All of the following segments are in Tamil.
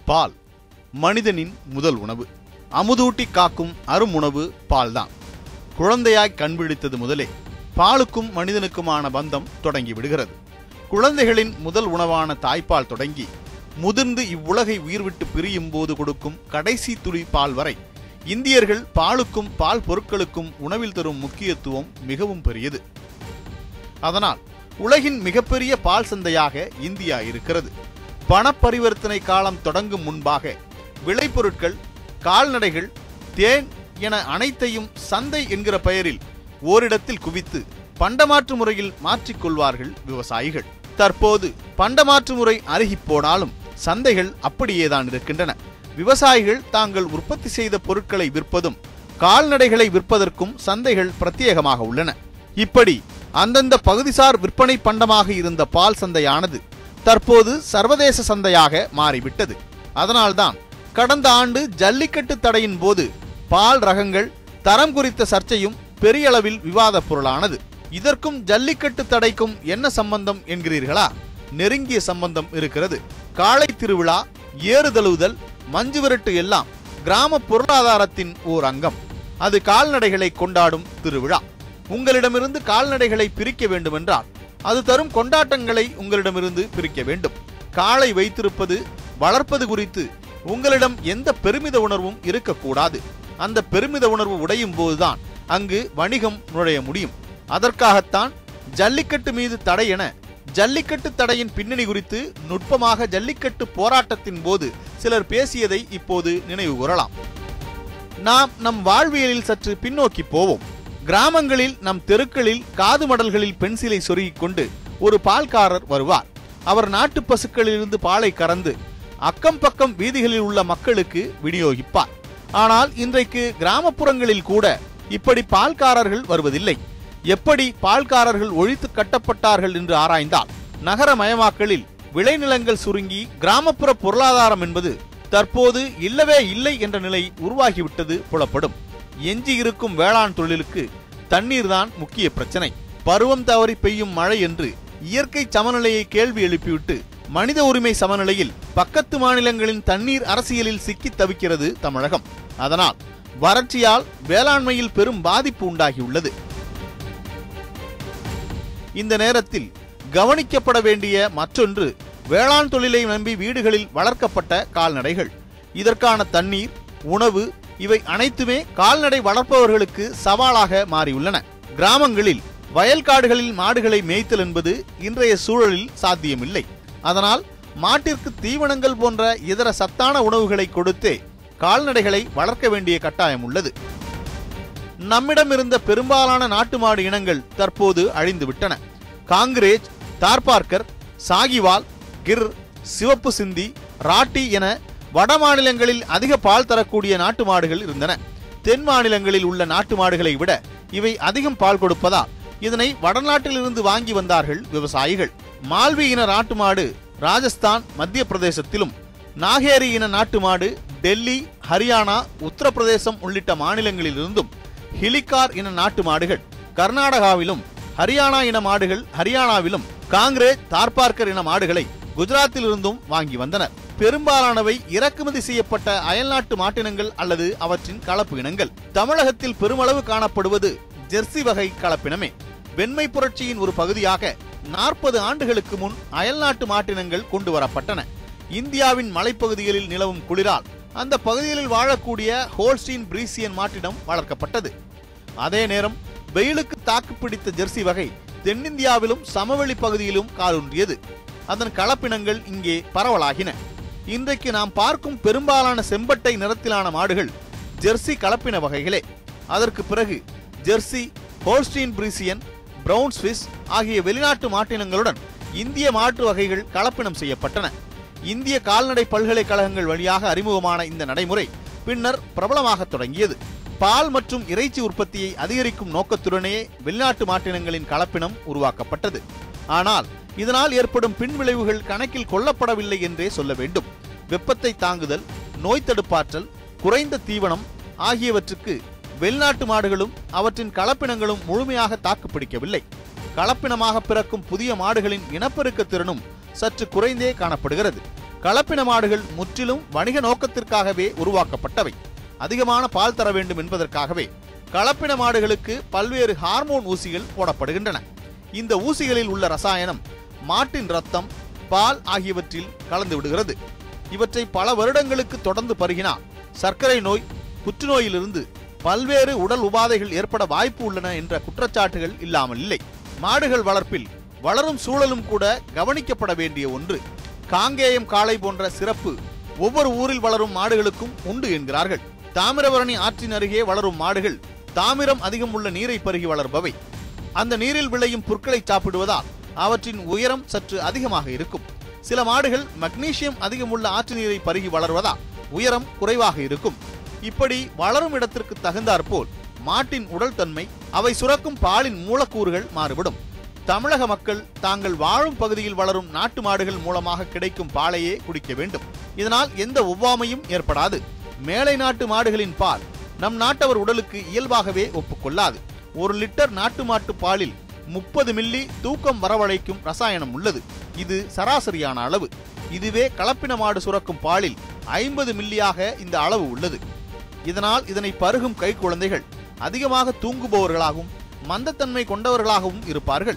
பால் மனிதனின் முதல் உணவு அமுதூட்டி காக்கும் அருமுணவு பால்தான் குழந்தையாய் கண்பிடித்தது முதலே பாலுக்கும் மனிதனுக்குமான பந்தம் தொடங்கி விடுகிறது குழந்தைகளின் முதல் உணவான தாய்ப்பால் தொடங்கி முதிர்ந்து இவ்வுலகை உயிர்விட்டு பிரியும் போது கொடுக்கும் கடைசி துளி பால் வரை இந்தியர்கள் பாலுக்கும் பால் பொருட்களுக்கும் உணவில் தரும் முக்கியத்துவம் மிகவும் பெரியது அதனால் உலகின் மிகப்பெரிய பால் சந்தையாக இந்தியா இருக்கிறது பணப்பரிவர்த்தனை காலம் தொடங்கும் முன்பாக விளைபொருட்கள் கால்நடைகள் தேன் என அனைத்தையும் சந்தை என்கிற பெயரில் ஓரிடத்தில் குவித்து பண்டமாற்று முறையில் மாற்றிக்கொள்வார்கள் விவசாயிகள் தற்போது பண்டமாற்று முறை அருகிப் போனாலும் சந்தைகள் அப்படியேதான் இருக்கின்றன விவசாயிகள் தாங்கள் உற்பத்தி செய்த பொருட்களை விற்பதும் கால்நடைகளை விற்பதற்கும் சந்தைகள் பிரத்யேகமாக உள்ளன இப்படி அந்தந்த பகுதிசார் விற்பனை பண்டமாக இருந்த பால் சந்தையானது தற்போது சர்வதேச சந்தையாக மாறிவிட்டது அதனால்தான் கடந்த ஆண்டு ஜல்லிக்கட்டு தடையின் போது பால் ரகங்கள் தரம் குறித்த சர்ச்சையும் பெரிய அளவில் விவாதப் பொருளானது இதற்கும் ஜல்லிக்கட்டு தடைக்கும் என்ன சம்பந்தம் என்கிறீர்களா நெருங்கிய சம்பந்தம் இருக்கிறது காளை திருவிழா ஏறுதழுவுதல் மஞ்சு விரட்டு எல்லாம் கிராம பொருளாதாரத்தின் ஓர் அங்கம் அது கால்நடைகளை கொண்டாடும் திருவிழா உங்களிடமிருந்து கால்நடைகளை பிரிக்க வேண்டுமென்றால் அது தரும் கொண்டாட்டங்களை உங்களிடமிருந்து பிரிக்க வேண்டும் காளை வைத்திருப்பது வளர்ப்பது குறித்து உங்களிடம் எந்த பெருமித உணர்வும் இருக்கக்கூடாது அந்த பெருமித உணர்வு உடையும் போதுதான் அங்கு வணிகம் நுழைய முடியும் அதற்காகத்தான் ஜல்லிக்கட்டு மீது தடை என ஜல்லிக்கட்டு தடையின் பின்னணி குறித்து நுட்பமாக ஜல்லிக்கட்டு போராட்டத்தின் போது சிலர் பேசியதை இப்போது நினைவு கூறலாம் நாம் நம் வாழ்வியலில் சற்று பின்னோக்கி போவோம் கிராமங்களில் நம் தெருக்களில் காது மடல்களில் பென்சிலை சொருகிக் கொண்டு ஒரு பால்காரர் வருவார் அவர் நாட்டு பசுக்களிலிருந்து பாலை கறந்து அக்கம் பக்கம் வீதிகளில் உள்ள மக்களுக்கு விநியோகிப்பார் ஆனால் இன்றைக்கு கிராமப்புறங்களில் கூட இப்படி பால்காரர்கள் வருவதில்லை எப்படி பால்காரர்கள் ஒழித்து கட்டப்பட்டார்கள் என்று ஆராய்ந்தால் நகரமயமாக்கலில் விளைநிலங்கள் சுருங்கி கிராமப்புற பொருளாதாரம் என்பது தற்போது இல்லவே இல்லை என்ற நிலை உருவாகிவிட்டது புலப்படும் எஞ்சி இருக்கும் வேளாண் தொழிலுக்கு தண்ணீர் தான் முக்கிய பிரச்சனை பருவம் தவறி பெய்யும் மழை என்று இயற்கை சமநிலையை கேள்வி எழுப்பிவிட்டு மனித உரிமை சமநிலையில் பக்கத்து மாநிலங்களின் தண்ணீர் அரசியலில் சிக்கி தவிக்கிறது தமிழகம் அதனால் வறட்சியால் வேளாண்மையில் பெரும் பாதிப்பு உண்டாகியுள்ளது இந்த நேரத்தில் கவனிக்கப்பட வேண்டிய மற்றொன்று வேளாண் தொழிலை நம்பி வீடுகளில் வளர்க்கப்பட்ட கால்நடைகள் இதற்கான தண்ணீர் உணவு இவை அனைத்துமே கால்நடை வளர்ப்பவர்களுக்கு சவாலாக மாறியுள்ளன கிராமங்களில் வயல்காடுகளில் மாடுகளை மேய்த்தல் என்பது இன்றைய சூழலில் சாத்தியமில்லை அதனால் மாட்டிற்கு தீவனங்கள் போன்ற இதர சத்தான உணவுகளை கொடுத்தே கால்நடைகளை வளர்க்க வேண்டிய கட்டாயம் உள்ளது நம்மிடம் இருந்த பெரும்பாலான நாட்டு மாடு இனங்கள் தற்போது அழிந்துவிட்டன காங்கிரேஜ் தார்பார்க்கர் சாகிவால் கிர் சிவப்பு சிந்தி ராட்டி என வட மாநிலங்களில் அதிக பால் தரக்கூடிய நாட்டு மாடுகள் இருந்தன தென் மாநிலங்களில் உள்ள நாட்டு மாடுகளை விட இவை அதிகம் பால் கொடுப்பதால் இதனை வடநாட்டிலிருந்து வாங்கி வந்தார்கள் விவசாயிகள் மால்வி இன நாட்டு மாடு ராஜஸ்தான் மத்திய பிரதேசத்திலும் நாகேரி இன நாட்டு மாடு டெல்லி ஹரியானா உத்தரப்பிரதேசம் உள்ளிட்ட மாநிலங்களிலிருந்தும் ஹிலிகார் இன நாட்டு மாடுகள் கர்நாடகாவிலும் ஹரியானா இன மாடுகள் ஹரியானாவிலும் காங்கிரேஜ் தார்பார்க்கர் இன மாடுகளை குஜராத்திலிருந்தும் வாங்கி வந்தனர் பெரும்பாலானவை இறக்குமதி செய்யப்பட்ட அயல்நாட்டு மாட்டினங்கள் அல்லது அவற்றின் கலப்பு இனங்கள் தமிழகத்தில் பெருமளவு காணப்படுவது ஜெர்சி வகை கலப்பினமே வெண்மை புரட்சியின் ஒரு பகுதியாக நாற்பது ஆண்டுகளுக்கு முன் அயல்நாட்டு மாட்டினங்கள் கொண்டு வரப்பட்டன இந்தியாவின் மலைப்பகுதிகளில் நிலவும் குளிரால் அந்த பகுதிகளில் வாழக்கூடிய ஹோல்ஸ்டீன் பிரீசியன் மாட்டினம் வளர்க்கப்பட்டது அதே நேரம் வெயிலுக்கு தாக்கு பிடித்த ஜெர்சி வகை தென்னிந்தியாவிலும் சமவெளி பகுதியிலும் காலூன்றியது அதன் கலப்பினங்கள் இங்கே பரவலாகின இன்றைக்கு நாம் பார்க்கும் பெரும்பாலான செம்பட்டை நிறத்திலான மாடுகள் ஜெர்சி கலப்பின வகைகளே அதற்கு பிறகு Jersey Holstein Friesian Brown Swiss ஆகிய வெளிநாட்டு மாட்டினங்களுடன் இந்திய மாட்டு வகைகள் கலப்பினம் செய்யப்பட்டன இந்திய கால்நடை பல்கலைக்கழகங்கள் வழியாக அறிமுகமான இந்த நடைமுறை பின்னர் பிரபலமாக தொடங்கியது பால் மற்றும் இறைச்சி உற்பத்தியை அதிகரிக்கும் நோக்கத்துடனே வெளிநாட்டு மாட்டினங்களின் கலப்பினம் உருவாக்கப்பட்டது ஆனால் இதனால் ஏற்படும் பின்விளைவுகள் கணக்கில் கொள்ளப்படவில்லை என்றே சொல்ல வேண்டும் வெப்பத்தை தாங்குதல் நோய் தடுப்பாற்றல் குறைந்த தீவனம் ஆகியவற்றுக்கு வெளிநாட்டு மாடுகளும் அவற்றின் கலப்பினங்களும் முழுமையாக தாக்குப்பிடிக்கவில்லை கலப்பினமாக பிறக்கும் புதிய மாடுகளின் இனப்பெருக்க திறனும் சற்று குறைந்தே காணப்படுகிறது கலப்பின மாடுகள் முற்றிலும் வணிக நோக்கத்திற்காகவே உருவாக்கப்பட்டவை அதிகமான பால் தர வேண்டும் என்பதற்காகவே கலப்பின மாடுகளுக்கு பல்வேறு ஹார்மோன் ஊசிகள் போடப்படுகின்றன இந்த ஊசிகளில் உள்ள ரசாயனம் மாட்டின் ரத்தம் பால் ஆகியவற்றில் கலந்து விடுகிறது இவற்றை பல வருடங்களுக்கு தொடர்ந்து பருகினால் சர்க்கரை நோய் புற்றுநோயிலிருந்து பல்வேறு உடல் உபாதைகள் ஏற்பட வாய்ப்பு உள்ளன என்ற குற்றச்சாட்டுகள் இல்லாமல் இல்லை மாடுகள் வளர்ப்பில் வளரும் சூழலும் கூட கவனிக்கப்பட வேண்டிய ஒன்று காங்கேயம் காளை போன்ற சிறப்பு ஒவ்வொரு ஊரில் வளரும் மாடுகளுக்கும் உண்டு என்கிறார்கள் தாமிரபரணி ஆற்றின் அருகே வளரும் மாடுகள் தாமிரம் அதிகம் உள்ள நீரை பருகி வளர்பவை அந்த நீரில் விளையும் புற்களை சாப்பிடுவதால் அவற்றின் உயரம் சற்று அதிகமாக இருக்கும் சில மாடுகள் மக்னீசியம் அதிகமுள்ள ஆற்று நீரை பருகி வளர்வதால் உயரம் குறைவாக இருக்கும் இப்படி வளரும் இடத்திற்கு தகுந்தாற்போல் மாட்டின் உடல் தன்மை அவை சுரக்கும் பாலின் மூலக்கூறுகள் மாறுபடும் தமிழக மக்கள் தாங்கள் வாழும் பகுதியில் வளரும் நாட்டு மாடுகள் மூலமாக கிடைக்கும் பாலையே குடிக்க வேண்டும் இதனால் எந்த ஒவ்வாமையும் ஏற்படாது மேலை நாட்டு மாடுகளின் பால் நம் நாட்டவர் உடலுக்கு இயல்பாகவே ஒப்புக்கொள்ளாது ஒரு லிட்டர் நாட்டு மாட்டு பாலில் முப்பது மில்லி தூக்கம் வரவழைக்கும் ரசாயனம் உள்ளது இது சராசரியான அளவு இதுவே கலப்பின மாடு சுரக்கும் பாலில் ஐம்பது மில்லியாக இந்த அளவு உள்ளது இதனால் இதனை பருகும் கை குழந்தைகள் அதிகமாக தூங்குபவர்களாகவும் மந்தத்தன்மை கொண்டவர்களாகவும் இருப்பார்கள்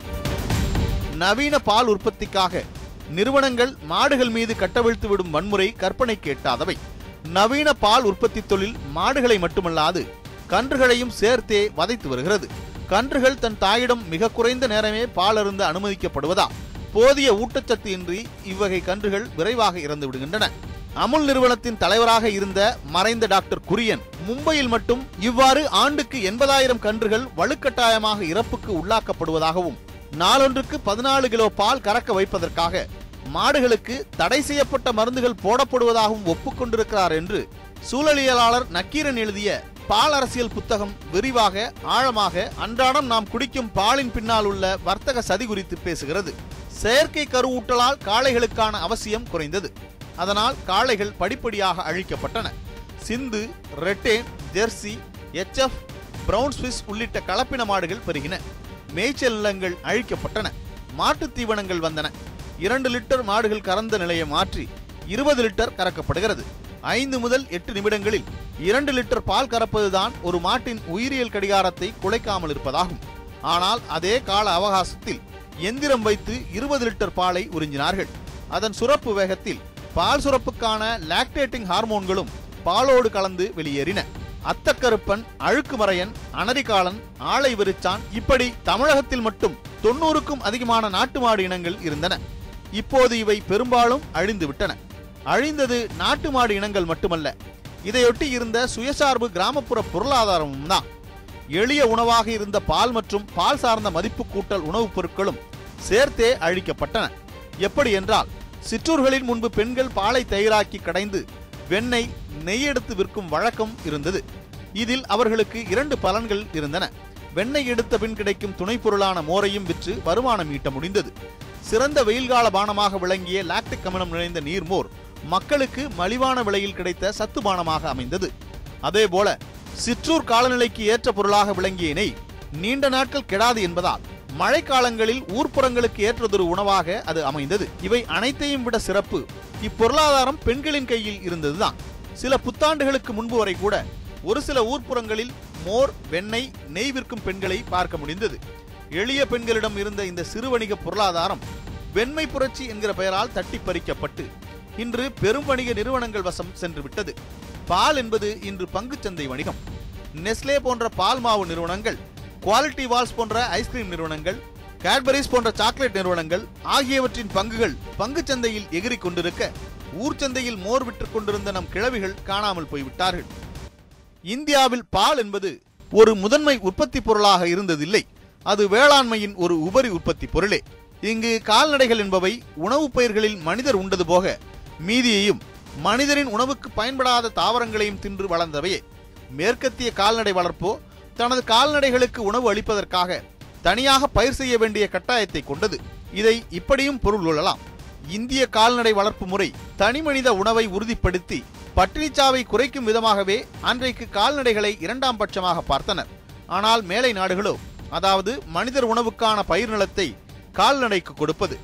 நவீன பால் உற்பத்திக்காக நிறுவனங்கள் மாடுகள் மீது கட்டவிழ்த்து விடும் வன்முறை கற்பனைக்கு எட்டாதவை நவீன பால் உற்பத்தி தொழில் மாடுகளை மட்டுமல்லாது கன்றுகளையும் சேர்த்தே வதைத்து வருகிறது கன்றுகள் தன் தாயிடம் மிக குறைந்த நேரமே பால் அருந்த அனுமதிக்கப்படுவதால் போதிய ஊட்டச்சத்து இன்றி இவ்வகை கன்றுகள் விரைவாக இறந்து விடுகின்றன அமுல் நிறுவனத்தின் தலைவராக இருந்த மறைந்த டாக்டர் குரியன் மும்பையில் மட்டும் இவ்வாறு ஆண்டுக்கு எண்பதாயிரம் கன்றுகள் வலுக்கட்டாயமாக இறப்புக்கு உள்ளாக்கப்படுவதாகவும் நாளொன்றுக்கு பதினாலு கிலோ பால் கறக்க வைப்பதற்காக மாடுகளுக்கு தடை செய்யப்பட்ட மருந்துகள் போடப்படுவதாகவும் ஒப்புக்கொண்டிருக்கிறார் என்று சூழலியலாளர் நக்கீரன் எழுதிய பால் அரசியல் புத்தகம் விரிவாக ஆழமாக அன்றாடம் நாம் குடிக்கும் பாலின் பின்னால் உள்ள வர்த்தக சதி குறித்து பேசுகிறது செயற்கை கருவூட்டலால் காளைகளுக்கான அவசியம் குறைந்தது அதனால் காளைகள் படிப்படியாக அழிக்கப்பட்டன சிந்து ரெட்டேன் ஜெர்சி எச்எஃப் பிரவுன் ஸ்விஸ் உள்ளிட்ட கலப்பின மாடுகள் பெருகின மேய்ச்சல் நிலங்கள் அழிக்கப்பட்டன மாட்டுத் தீவனங்கள் வந்தன இரண்டு லிட்டர் மாடுகள் கறந்த நிலையை மாற்றி இருபது லிட்டர் கறக்கப்படுகிறது ஐந்து முதல் எட்டு நிமிடங்களில் இரண்டு லிட்டர் பால் கறப்பதுதான் ஒரு மாட்டின் உயிரியல் கடிகாரத்தை குலைக்காமல் இருப்பதாகும் ஆனால் அதே கால அவகாசத்தில் எந்திரம் வைத்து இருபது லிட்டர் பாலை உறிஞ்சினார்கள் அதன் சுரப்பு வேகத்தில் பால் சுரப்புக்கான லாக்டேட்டிங் ஹார்மோன்களும் பாலோடு கலந்து வெளியேறின அத்தக்கருப்பன் அழுக்குமறையன் அனரிகாலன் ஆளை விரிச்சான் இப்படி தமிழகத்தில் மட்டும் தொண்ணூறுக்கும் அதிகமான நாட்டு மாடு இனங்கள் இருந்தன இப்போது இவை பெரும்பாலும் அழிந்து விட்டன அழிந்தது நாட்டு மாடு இனங்கள் மட்டுமல்ல இதையொட்டி இருந்த சுயசார்பு கிராமப்புற பொருளாதாரமும் தான் எளிய உணவாக இருந்த பால் மற்றும் பால் சார்ந்த மதிப்பு கூட்டல் உணவுப் பொருட்களும் சேர்த்தே அழிக்கப்பட்டன எப்படி என்றால் சிற்றூர்களில் முன்பு பெண்கள் பாலை தயிராக்கி கடைந்து வெண்ணெய் நெய் எடுத்து விற்கும் வழக்கம் இருந்தது இதில் அவர்களுக்கு இரண்டு பலன்கள் இருந்தன வெண்ணெய் எடுத்த பின் கிடைக்கும் துணைப் பொருளான மோரையும் விற்று வருமானம் ஈட்ட முடிந்தது சிறந்த வெயில்கால பானமாக விளங்கிய லாக்டிக் அமிலம் நிறைந்த நீர்மோர் மக்களுக்கு மலிவான விலையில் கிடைத்த சத்து பானமாக அமைந்தது அதேபோல சிற்றூர் காலநிலைக்கு ஏற்ற பொருளாக விளங்கிய நெய் நீண்ட நாட்கள் கெடாது என்பதால் மழைக்காலங்களில் ஊர்ப்புறங்களுக்கு ஏற்றதொரு உணவாக அது அமைந்தது இவை அனைத்தையும் விட சிறப்பு இப்பொருளாதாரம் பெண்களின் கையில் இருந்ததுதான் சில புத்தாண்டுகளுக்கு முன்பு வரை கூட ஒரு சில ஊர்ப்புறங்களில் மோர் வெண்ணெய் நெய் விற்கும் பெண்களை பார்க்க முடிந்தது எளிய பெண்களிடம் இருந்த இந்த சிறு வணிக பொருளாதாரம் வெண்மை புரட்சி என்கிற பெயரால் தட்டி பறிக்கப்பட்டு இன்று பெரும் வணிக நிறுவனங்கள் வசம் சென்று விட்டது பால் என்பது இன்று பங்குச்சந்தை வணிகம் நெஸ்லே போன்ற பால் மாவு நிறுவனங்கள் குவாலிட்டி வால்ஸ் போன்ற ஐஸ்கிரீம் நிறுவனங்கள் கேட்பரிஸ் போன்ற சாக்லேட் நிறுவனங்கள் ஆகியவற்றின் பங்குகள் பங்குச் சந்தையில் எகிரிக் கொண்டிருக்க ஊர்ச்சந்தையில் மோர் விற்றுக் கொண்டிருந்த நம் கிழவிகள் காணாமல் போய்விட்டார்கள் இந்தியாவில் பால் என்பது ஒரு முதன்மை உற்பத்தி பொருளாக இருந்ததில்லை அது வேளாண்மையின் ஒரு உபரி உற்பத்தி பொருளே இங்கு கால்நடைகள் என்பவை உணவுப் பயிர்களில் மனிதர் உண்டது போக மீதியையும் மனிதரின் உணவுக்கு பயன்படாத தாவரங்களையும் தின்று வளர்ந்தவையே மேற்கத்திய கால்நடை வளர்ப்போ தனது கால்நடைகளுக்கு உணவு அளிப்பதற்காக தனியாக பயிர் செய்ய வேண்டிய கட்டாயத்தை கொண்டது இதை இப்படியும் பொருள் கொள்ளலாம் இந்திய கால்நடை வளர்ப்பு முறை தனிமனித உணவை உறுதிப்படுத்தி பட்டினிச்சாவை குறைக்கும் விதமாகவே அன்றைக்கு கால்நடைகளை இரண்டாம் பட்சமாக பார்த்தனர் ஆனால் மேலை நாடுகளோ அதாவது மனிதர் உணவுக்கான பயிர் நிலத்தை கால்நடைக்கு கொடுப்பது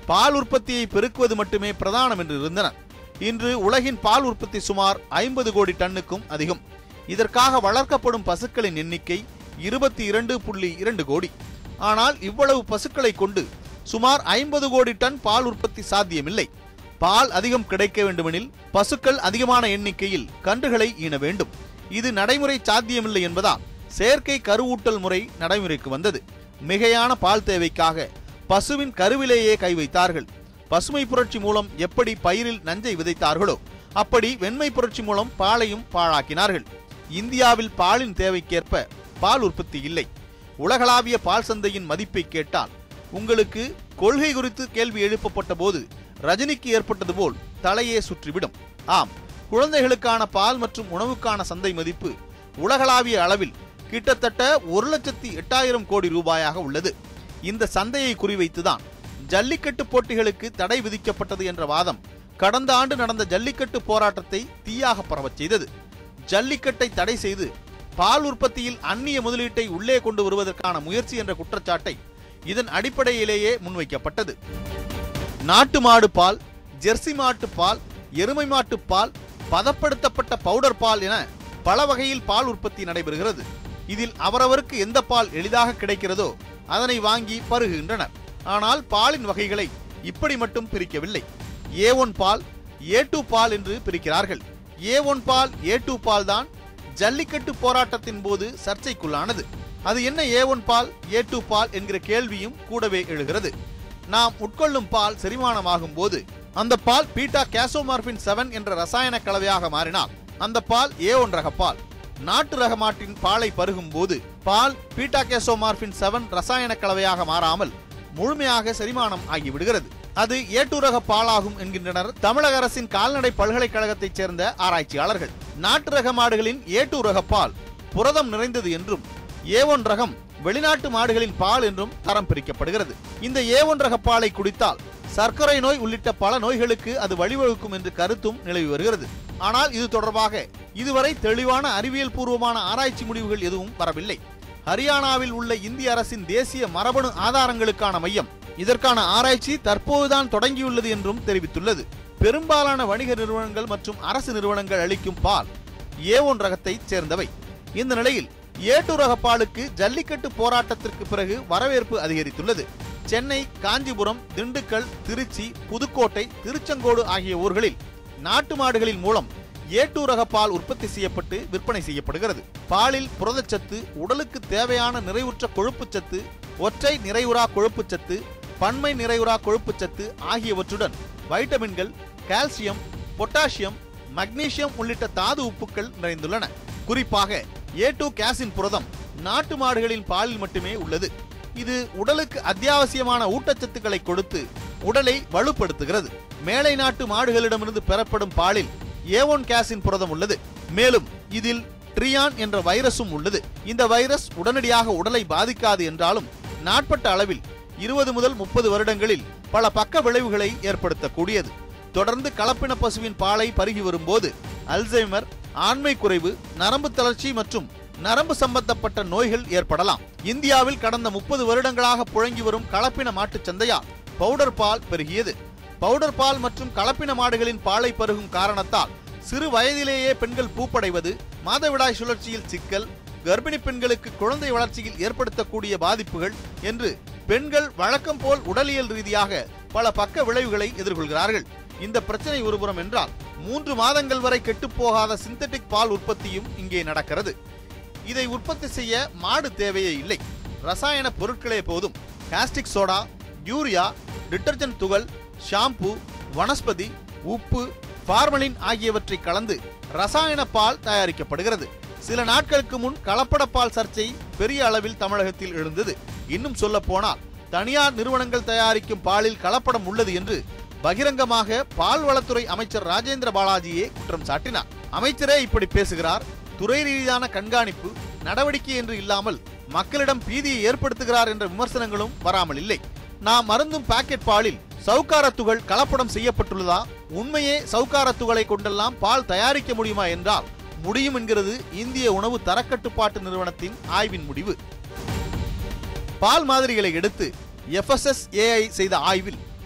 பால் உற்பத்தியை பெருக்குவது மட்டுமே பிரதானம் என்று இருந்தனர் இன்று உலகின் பால் உற்பத்தி சுமார் ஐம்பது கோடி டன்னுக்கும் அதிகம் இதற்காக வளர்க்கப்படும் பசுக்களின் எண்ணிக்கை இருபத்தி இரண்டு புள்ளி இரண்டு கோடி ஆனால் இவ்வளவு பசுக்களை கொண்டு சுமார் ஐம்பது கோடி டன் பால் உற்பத்தி சாத்தியமில்லை பால் அதிகம் கிடைக்க வேண்டுமெனில் பசுக்கள் அதிகமான எண்ணிக்கையில் கன்றுகளை ஈன வேண்டும் இது நடைமுறை சாத்தியமில்லை என்பதால் செயற்கை கருவூட்டல் முறை நடைமுறைக்கு வந்தது மிகையான பால் தேவைக்காக பசுவின் கருவிலேயே கை வைத்தார்கள் பசுமை புரட்சி மூலம் எப்படி பயிரில் நஞ்சை விதைத்தார்களோ அப்படி வெண்மை புரட்சி மூலம் பாலையும் பாழாக்கினார்கள் இந்தியாவில் பாலின் தேவைக்கேற்ப பால் உற்பத்தி இல்லை உலகளாவிய பால் சந்தையின் மதிப்பை கேட்டால் உங்களுக்கு கொள்கை குறித்து கேள்வி எழுப்பப்பட்ட போது ரஜினிக்கு ஏற்பட்டது போல் தலையே சுற்றிவிடும் ஆம் குழந்தைகளுக்கான பால் மற்றும் உணவுக்கான சந்தை மதிப்பு உலகளாவிய அளவில் கிட்டத்தட்ட ஒரு லட்சத்தி எட்டாயிரம் கோடி ரூபாயாக உள்ளது இந்த சந்தையை குறிவைத்துதான் ஜல்லிக்கட்டு போட்டிகளுக்கு தடை விதிக்கப்பட்டது என்ற வாதம் கடந்த ஆண்டு நடந்த ஜல்லிக்கட்டு போராட்டத்தை தீயாக பரவச் செய்தது ஜல்லிக்கட்டை தடை செய்து பால் உற்பத்தியில் அந்நிய முதலீட்டை உள்ளே கொண்டு வருவதற்கான முயற்சி என்ற குற்றச்சாட்டை இதன் அடிப்படையிலேயே முன்வைக்கப்பட்டது நாட்டு மாடு பால் ஜெர்சி மாட்டு பால் எருமை மாட்டு பால் பதப்படுத்தப்பட்ட பவுடர் பால் என பல வகையில் பால் உற்பத்தி நடைபெறுகிறது இதில் அவரவருக்கு எந்த பால் எளிதாக கிடைக்கிறதோ அதனை வாங்கி பருகுகின்றனர் ஆனால் பாலின் வகைகளை இப்படி மட்டும் பிரிக்கவில்லை ஏ ஒன் பால் ஏ டூ பால் என்று பிரிக்கிறார்கள் ஏ ஒன் பால் ஏ டூ பால் தான் ஜல்லிக்கட்டு போராட்டத்தின் போது சர்ச்சைக்குள்ளானது அது என்ன ஏ ஒன் பால் ஏ டூ பால் என்கிற கேள்வியும் கூடவே எழுகிறது நாம் உட்கொள்ளும் பால் செரிமானமாகும் போது அந்த பால் பீட்டா கேசோமார்பின் செவன் என்ற ரசாயன கலவையாக மாறினால் அந்த பால் ஏ ஒன் ரக பால் நாட்டு ரக மாட்டின் பாலை பருகும் போது பால் பீட்டா கேசோமார்பின் செவன் ரசாயன கலவையாக மாறாமல் முழுமையாக செரிமானம் ஆகிவிடுகிறது அது ஏட்டு ரக பாலாகும் என்கின்றனர் தமிழக அரசின் கால்நடை பல்கலைக்கழகத்தைச் சேர்ந்த ஆராய்ச்சியாளர்கள் நாட்டு ரக மாடுகளின் ஏட்டு ரக பால் புரதம் நிறைந்தது என்றும் ஏ ஒன் ரகம் வெளிநாட்டு மாடுகளின் பால் என்றும் தரம் பிரிக்கப்படுகிறது இந்த ஏ ஒன் ரக பாலை குடித்தால் சர்க்கரை நோய் உள்ளிட்ட பல நோய்களுக்கு அது வழிவகுக்கும் என்று கருத்தும் நிலவி வருகிறது ஆனால் இது தொடர்பாக இதுவரை தெளிவான அறிவியல் பூர்வமான ஆராய்ச்சி முடிவுகள் எதுவும் வரவில்லை ஹரியானாவில் உள்ள இந்திய அரசின் தேசிய மரபணு ஆதாரங்களுக்கான மையம் இதற்கான ஆராய்ச்சி தற்போதுதான் தொடங்கியுள்ளது என்றும் தெரிவித்துள்ளது பெரும்பாலான வணிக நிறுவனங்கள் மற்றும் அரசு நிறுவனங்கள் அளிக்கும் பால் ஏ ஒன் ரகத்தைச் சேர்ந்தவை இந்த நிலையில் ஏட்டு ரக பாலுக்கு ஜல்லிக்கட்டு போராட்டத்திற்கு பிறகு வரவேற்பு அதிகரித்துள்ளது சென்னை காஞ்சிபுரம் திண்டுக்கல் திருச்சி புதுக்கோட்டை திருச்செங்கோடு ஆகிய ஊர்களில் நாட்டு மாடுகளின் மூலம் ஏட்டு ரக பால் உற்பத்தி செய்யப்பட்டு விற்பனை செய்யப்படுகிறது பாலில் புரதச்சத்து உடலுக்கு தேவையான நிறைவுற்ற கொழுப்புச்சத்து ஒற்றை நிறைவுறா கொழுப்புச்சத்து பன்மை நிறைவுறா கொழுப்புச்சத்து ஆகியவற்றுடன் வைட்டமின்கள் கால்சியம் பொட்டாசியம் மக்னீசியம் உள்ளிட்ட தாது உப்புக்கள் நிறைந்துள்ளன குறிப்பாக ஏ டூ கேசின் புரதம் நாட்டு மாடுகளின் பாலில் மட்டுமே உள்ளது இது உடலுக்கு அத்தியாவசியமான ஊட்டச்சத்துக்களை கொடுத்து உடலை வலுப்படுத்துகிறது மேலை நாட்டு மாடுகளிடமிருந்து பெறப்படும் பாலில் ஏ ஒன் கேசின் புரதம் உள்ளது மேலும் இதில் ட்ரியான் என்ற வைரஸும் உள்ளது இந்த வைரஸ் உடனடியாக உடலை பாதிக்காது என்றாலும் நாட்பட்ட அளவில் இருபது முதல் முப்பது வருடங்களில் பல பக்க விளைவுகளை ஏற்படுத்தக்கூடியது தொடர்ந்து கலப்பின பசுவின் பாலை பருகி வரும்போது அல்சைமர் ஆண்மை குறைவு நரம்பு தளர்ச்சி மற்றும் நரம்பு சம்பந்தப்பட்ட நோய்கள் ஏற்படலாம் இந்தியாவில் கடந்த முப்பது வருடங்களாக புழங்கி வரும் கலப்பின மாட்டுச் சந்தையால் பவுடர் பால் பெருகியது பவுடர் பால் மற்றும் கலப்பின மாடுகளின் பாலை பருகும் காரணத்தால் சிறு வயதிலேயே பெண்கள் பூப்படைவது மாதவிடாய் சுழற்சியில் சிக்கல் கர்ப்பிணி பெண்களுக்கு குழந்தை வளர்ச்சியில் ஏற்படுத்தக்கூடிய பாதிப்புகள் என்று பெண்கள் வழக்கம் போல் உடலியல் ரீதியாக பல பக்க விளைவுகளை எதிர்கொள்கிறார்கள் இந்த பிரச்சனை ஒருபுறம் என்றால் மூன்று மாதங்கள் வரை கெட்டுப்போகாத சிந்தட்டிக் பால் உற்பத்தியும் இங்கே நடக்கிறது இதை உற்பத்தி செய்ய மாடு தேவையே இல்லை ரசாயன பொருட்களே போதும் காஸ்டிக் சோடா யூரியா டிட்டர்ஜென்ட் துகள் ஷாம்பு வனஸ்பதி உப்பு பார்மலின் ஆகியவற்றை கலந்து ரசாயன பால் தயாரிக்கப்படுகிறது சில நாட்களுக்கு முன் கலப்பட பால் சர்ச்சை பெரிய அளவில் தமிழகத்தில் எழுந்தது இன்னும் சொல்ல போனால் தனியார் நிறுவனங்கள் தயாரிக்கும் பாலில் கலப்படம் உள்ளது என்று பகிரங்கமாக பால்வளத்துறை அமைச்சர் ராஜேந்திர பாலாஜியே குற்றம் சாட்டினார் அமைச்சரே இப்படி பேசுகிறார் துறை ரீதியான கண்காணிப்பு நடவடிக்கை என்று இல்லாமல் மக்களிடம் பீதியை ஏற்படுத்துகிறார் என்ற விமர்சனங்களும் வராமல் இல்லை நாம் மருந்தும் பாக்கெட் பாலில் சவுக்காரத்துகள் கலப்படம் செய்யப்பட்டுள்ளதா உண்மையே சவுக்காரத்துகளை கொண்டெல்லாம் பால் தயாரிக்க முடியுமா என்றால் முடியும் என்கிறது இந்திய உணவு தரக்கட்டுப்பாட்டு நிறுவனத்தின் ஆய்வின் முடிவு பால் மாதிரிகளை எடுத்து எஃப்எஸ்எஸ்ஏஐ செய்த ஆய்வில்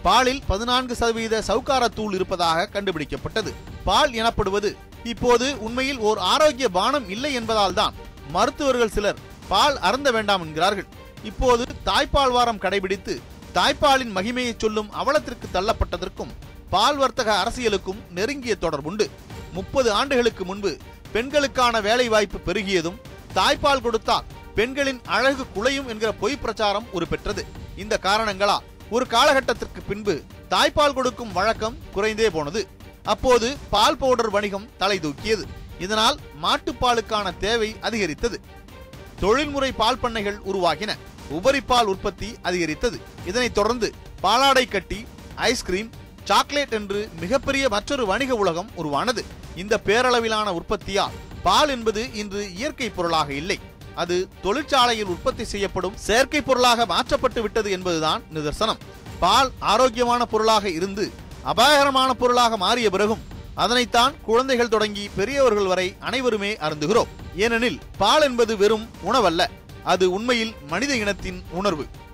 பாலில் பதினான்கு சதவீத சவுக்காரத்தூள் இருப்பதாக கண்டுபிடிக்கப்பட்டது பால் எனப்படுவது இப்போது உண்மையில் ஓர் ஆரோக்கிய பானம் இல்லை என்பதால் தான் மருத்துவர்கள் சிலர் பால் அருந்த வேண்டாம் என்கிறார்கள் இப்போது தாய்ப்பால் வாரம் கடைபிடித்து தாய்ப்பாலின் மகிமையை சொல்லும் அவலத்திற்கு தள்ளப்பட்டதற்கும் பால் வர்த்தக அரசியலுக்கும் நெருங்கிய தொடர்புண்டு முப்பது ஆண்டுகளுக்கு முன்பு பெண்களுக்கான வேலை வாய்ப்பு பெருகியதும் தாய்ப்பால் கொடுத்தால் பெண்களின் அழகு குலையும் என்கிற பொய் பிரச்சாரம் உருப்பெற்றது இந்த காரணங்களால் ஒரு காலகட்டத்திற்கு பின்பு தாய்ப்பால் கொடுக்கும் வழக்கம் குறைந்தே போனது அப்போது பால் பவுடர் வணிகம் தலை தூக்கியது இதனால் மாட்டுப்பாலுக்கான தேவை அதிகரித்தது தொழில்முறை பால் பண்ணைகள் உருவாகின உபரிப்பால் உற்பத்தி அதிகரித்தது இதனைத் தொடர்ந்து பாலாடை கட்டி ஐஸ்கிரீம் சாக்லேட் என்று மிகப்பெரிய மற்றொரு வணிக உலகம் உருவானது இந்த பேரளவிலான உற்பத்தியால் பால் என்பது இன்று இயற்கை பொருளாக இல்லை அது தொழிற்சாலையில் உற்பத்தி செய்யப்படும் செயற்கை பொருளாக மாற்றப்பட்டு விட்டது என்பதுதான் நிதர்சனம் பால் ஆரோக்கியமான பொருளாக இருந்து அபாயகரமான பொருளாக மாறிய பிறகும் அதனைத்தான் குழந்தைகள் தொடங்கி பெரியவர்கள் வரை அனைவருமே அருந்துகிறோம் ஏனெனில் பால் என்பது வெறும் உணவல்ல அது உண்மையில் மனித இனத்தின் உணர்வு